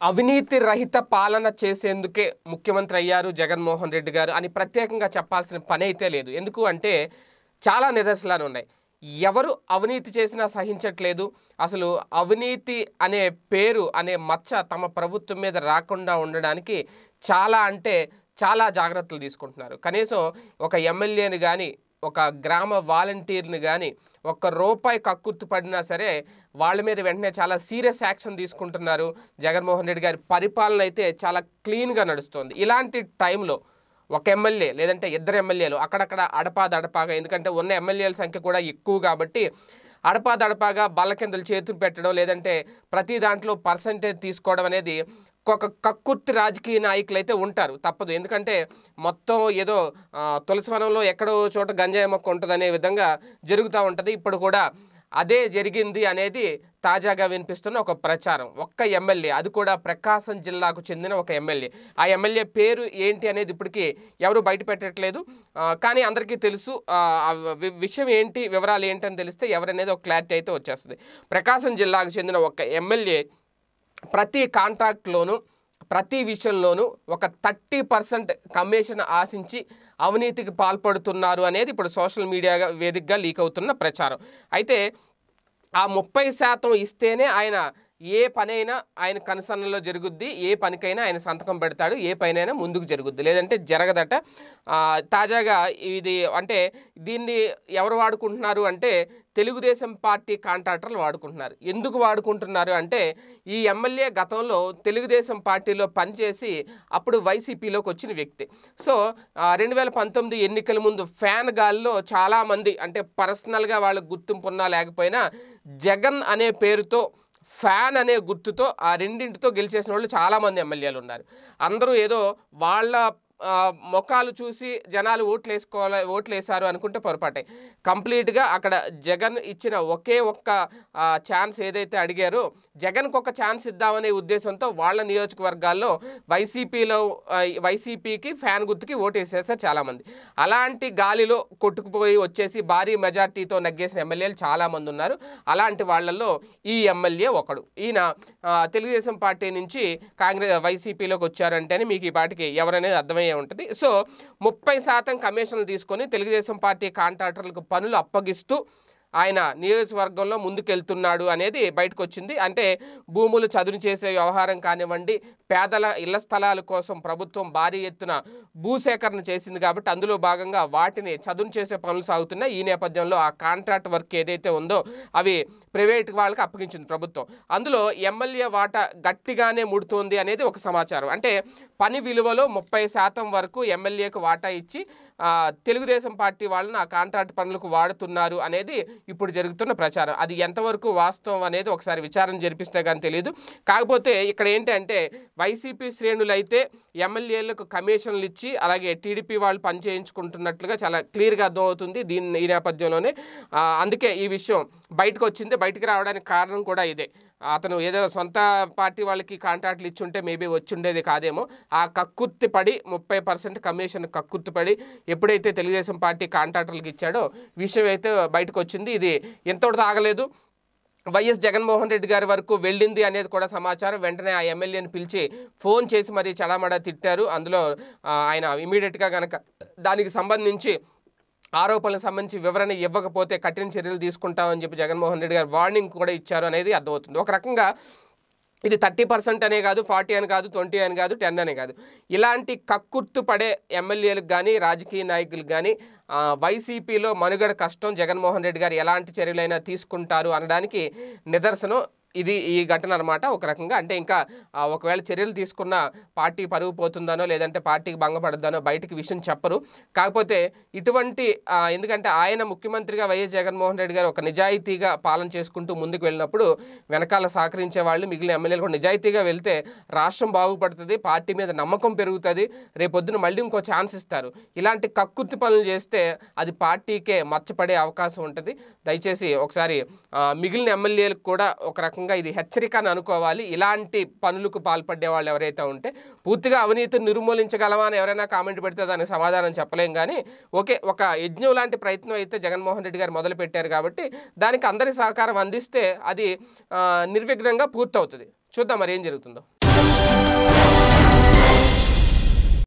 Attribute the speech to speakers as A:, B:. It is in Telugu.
A: అవినీతి రహిత పాలన చేసేందుకే ముఖ్యమంత్రి అయ్యారు జగన్మోహన్ రెడ్డి గారు అని ప్రత్యేకంగా చెప్పాల్సిన పని అయితే లేదు ఎందుకు అంటే చాలా నిదర్శనాలు ఉన్నాయి ఎవరు అవినీతి చేసినా సహించట్లేదు అసలు అవినీతి అనే పేరు అనే మచ్చ తమ ప్రభుత్వం మీద రాకుండా ఉండడానికి చాలా అంటే చాలా జాగ్రత్తలు తీసుకుంటున్నారు కనీసం ఒక ఎమ్మెల్యేని కానీ ఒక గ్రామ వాలంటీర్ని కానీ ఒక్క రూపాయి కక్కుర్తి పడినా సరే వాళ్ళ మీద వెంటనే చాలా సీరియస్ యాక్షన్ తీసుకుంటున్నారు జగన్మోహన్ రెడ్డి గారి పరిపాలన అయితే చాలా క్లీన్గా నడుస్తుంది ఇలాంటి టైంలో ఒక ఎమ్మెల్యే లేదంటే ఇద్దరు ఎమ్మెల్యేలు అక్కడక్కడ అడపా దడపాగా ఎందుకంటే ఉన్న ఎమ్మెల్యేల సంఖ్య కూడా ఎక్కువ కాబట్టి అడపా దడపాగా బల్ల కిందలు చేతులు పెట్టడం లేదంటే ప్రతి దాంట్లో పర్సంటేజ్ తీసుకోవడం అనేది ఒక కక్కుర్తి రాజకీయ నాయకులు అయితే ఉంటారు తప్పదు ఎందుకంటే మొత్తం ఏదో ఆ, తులసివనంలో ఎక్కడో చోట గంజాయి మొక్క ఉంటుందనే విధంగా జరుగుతూ ఉంటుంది ఇప్పుడు కూడా అదే జరిగింది అనేది తాజాగా వినిపిస్తున్న ఒక ప్రచారం ఒక్క ఎమ్మెల్యే అది కూడా ప్రకాశం జిల్లాకు చెందిన ఒక ఎమ్మెల్యే ఆ ఎమ్మెల్యే పేరు ఏంటి అనేది ఇప్పటికీ ఎవరు బయట పెట్టట్లేదు ఆ, కానీ అందరికీ తెలుసు ఆ, ఆ వి- విషయం ఏంటి వివరాలు ఏంటి అని తెలిస్తే ఎవరనేది ఒక క్లారిటీ అయితే వచ్చేస్తుంది ప్రకాశం జిల్లాకు చెందిన ఒక ఎమ్మెల్యే ప్రతి కాంట్రాక్ట్లోనూ ప్రతి విషయంలోనూ ఒక థర్టీ పర్సెంట్ కమిషన్ ఆశించి అవినీతికి పాల్పడుతున్నారు అనేది ఇప్పుడు సోషల్ మీడియా వేదికగా లీక్ అవుతున్న ప్రచారం అయితే ఆ ముప్పై శాతం ఇస్తేనే ఆయన ఏ పనైనా ఆయన కనుసన్నలో జరుగుద్ది ఏ పనికైనా ఆయన సంతకం పెడతాడు ఏ పైనైనా ముందుకు జరుగుద్ది లేదంటే జరగదట ఆ, తాజాగా ఇది అంటే దీన్ని ఎవరు వాడుకుంటున్నారు అంటే తెలుగుదేశం పార్టీ కాంట్రాక్టర్లు వాడుకుంటున్నారు ఎందుకు వాడుకుంటున్నారు అంటే ఈ ఎమ్మెల్యే గతంలో తెలుగుదేశం పార్టీలో పనిచేసి అప్పుడు వైసీపీలోకి వచ్చిన వ్యక్తి సో రెండు వేల పంతొమ్మిది ఎన్నికల ముందు ఫ్యాన్ గాల్లో చాలామంది అంటే పర్సనల్గా వాళ్ళకు గుర్తింపు ఉన్నా లేకపోయినా జగన్ అనే పేరుతో ఫ్యాన్ అనే గుర్తుతో ఆ రెండింటితో గెలిచేసిన వాళ్ళు చాలామంది ఎమ్మెల్యేలు ఉన్నారు అందరూ ఏదో వాళ్ళ ఆ, ముఖాలు చూసి జనాలు ఓట్లు వేసుకోవాలి ఓట్లు వేశారు అనుకుంటే పొరపాటే కంప్లీట్గా అక్కడ జగన్ ఇచ్చిన ఒకే ఒక్క ఆ, ఛాన్స్ ఏదైతే అడిగారో జగన్కి ఒక ఛాన్స్ ఇద్దామనే ఉద్దేశంతో వాళ్ళ నియోజకవర్గాల్లో వైసీపీలో ఆ, వైసీపీకి ఫ్యాన్ గుర్తుకి ఓటు వేసేసారు చాలామంది అలాంటి గాలిలో కొట్టుకుపోయి వచ్చేసి భారీ మెజార్టీతో నగ్గేసిన ఎమ్మెల్యేలు చాలామంది ఉన్నారు అలాంటి వాళ్ళల్లో ఈ ఎమ్మెల్యే ఒకడు ఈయన ఆ, తెలుగుదేశం పార్టీ నుంచి కాంగ్రెస్ వైసీపీలోకి వచ్చారంటేనే మీకు ఈ పాటికి ఎవరనేది అర్థమయ్యే ఉంటుంది సో ముప్పై శాతం కమిషన్లు తీసుకొని తెలుగుదేశం పార్టీ కాంట్రాక్టర్లకు పనులు అప్పగిస్తూ ఆయన నియోజకవర్గంలో ముందుకెళ్తున్నాడు అనేది బయటకు వచ్చింది అంటే భూములు చదును చేసే వ్యవహారం కానివ్వండి పేదల ఇళ్ల స్థలాల కోసం ప్రభుత్వం భారీ ఎత్తున భూసేకరణ చేసింది కాబట్టి అందులో భాగంగా వాటిని చదును చేసే పనులు సాగుతున్నాయి ఈ నేపథ్యంలో ఆ కాంట్రాక్ట్ వర్క్ ఏదైతే ఉందో అవి ప్రైవేట్ వాళ్ళకి అప్పగించింది ప్రభుత్వం అందులో ఎమ్మెల్యే వాటా గట్టిగానే ముడుతోంది అనేది ఒక సమాచారం అంటే పని విలువలో ముప్పై శాతం వరకు ఎమ్మెల్యేకు వాటా ఇచ్చి ఆ, తెలుగుదేశం పార్టీ వాళ్ళని ఆ కాంట్రాక్ట్ పనులకు వాడుతున్నారు అనేది ఇప్పుడు జరుగుతున్న ప్రచారం అది ఎంతవరకు వాస్తవం అనేది ఒకసారి విచారణ జరిపిస్తే కానీ తెలియదు కాకపోతే ఇక్కడ ఏంటంటే వైసీపీ శ్రేణులు అయితే ఎమ్మెల్యేలకు కమిషన్లు ఇచ్చి అలాగే టీడీపీ వాళ్ళు పని చేయించుకుంటున్నట్లుగా చాలా క్లియర్గా అర్థమవుతుంది దీని ఈ నేపథ్యంలోనే ఆ, అందుకే ఈ విషయం బయటకు వచ్చింది బయటికి రావడానికి కారణం కూడా ఇదే అతను ఏదో సొంత పార్టీ వాళ్ళకి కాంట్రాక్ట్లు ఇచ్చుంటే మేబీ వచ్చుండేది కాదేమో ఆ కక్కుర్తి పడి ముప్పై పర్సెంట్ కమిషన్ కక్కుర్తి పడి ఎప్పుడైతే తెలుగుదేశం పార్టీ కాంట్రాక్టర్లకు ఇచ్చాడో విషయం అయితే బయటకు వచ్చింది ఇది ఎంతటితో ఆగలేదు వైఎస్ జగన్మోహన్ రెడ్డి గారి వరకు వెళ్ళింది అనేది కూడా సమాచారం వెంటనే ఆ ఎమ్మెల్యేని పిలిచి ఫోన్ చేసి మరీ చడామడా తిట్టారు అందులో ఆ, ఆయన ఇమీడియట్గా కనుక దానికి సంబంధించి ఆరోపణలకు సంబంధించి వివరణ ఇవ్వకపోతే కఠిన చర్యలు తీసుకుంటామని చెప్పి జగన్మోహన్ రెడ్డి గారు వార్నింగ్ కూడా ఇచ్చారు అనేది అర్థమవుతుంది ఒక రకంగా ఇది థర్టీ పర్సెంట్ అనే కాదు ఫార్టీ అని కాదు ట్వంటీ అని కాదు టెన్ అని కాదు ఇలాంటి కక్కుర్తు పడే ఎమ్మెల్యేలకు కానీ రాజకీయ నాయకులకు కానీ వైసీపీలో మనుగడ కష్టం జగన్మోహన్ రెడ్డి గారు ఎలాంటి చర్యలైనా తీసుకుంటారు అనడానికి నిదర్శనం ఇది ఈ ఘటన అనమాట ఒక రకంగా అంటే ఇంకా ఆ, ఒకవేళ చర్యలు తీసుకున్న పార్టీ పరుగు పోతుందనో లేదంటే పార్టీకి భంగపడద్దనో బయటికి విషయం చెప్పరు కాకపోతే ఇటువంటి ఆ, ఎందుకంటే ఆయన ముఖ్యమంత్రిగా వైఎస్ జగన్మోహన్ రెడ్డి గారు ఒక నిజాయితీగా పాలన చేసుకుంటూ ముందుకు వెళ్ళినప్పుడు వెనకాల సహకరించే వాళ్ళు మిగిలిన ఎమ్మెల్యేలు కూడా నిజాయితీగా వెళ్తే రాష్ట్రం బాగుపడుతుంది పార్టీ మీద నమ్మకం పెరుగుతుంది రేపొద్దున మళ్ళీ ఇంకో ఛాన్స్ ఇస్తారు ఇలాంటి కక్కుర్తి పనులు చేస్తే అది పార్టీకే మచ్చపడే అవకాశం ఉంటుంది దయచేసి ఒకసారి ఆ, మిగిలిన ఎమ్మెల్యేలకు కూడా ఒక రకంగా ఇది హెచ్చరిక అని అనుకోవాలి ఇలాంటి పనులకు పాల్పడే వాళ్ళు ఎవరైతే ఉంటే పూర్తిగా అవినీతిని నిర్మూలించగలమా అని ఎవరైనా కామెంట్ పెడితే దానికి సమాధానం చెప్పలేం కానీ ఓకే ఒక యజ్ఞం లాంటి ప్రయత్నం అయితే జగన్మోహన్ రెడ్డి గారు మొదలు పెట్టారు కాబట్టి దానికి అందరి సహకారం అందిస్తే అది ఆ, నిర్విఘ్నంగా పూర్తవుతుంది చూద్దాం మరి ఏం జరుగుతుందో
B: న్యూస్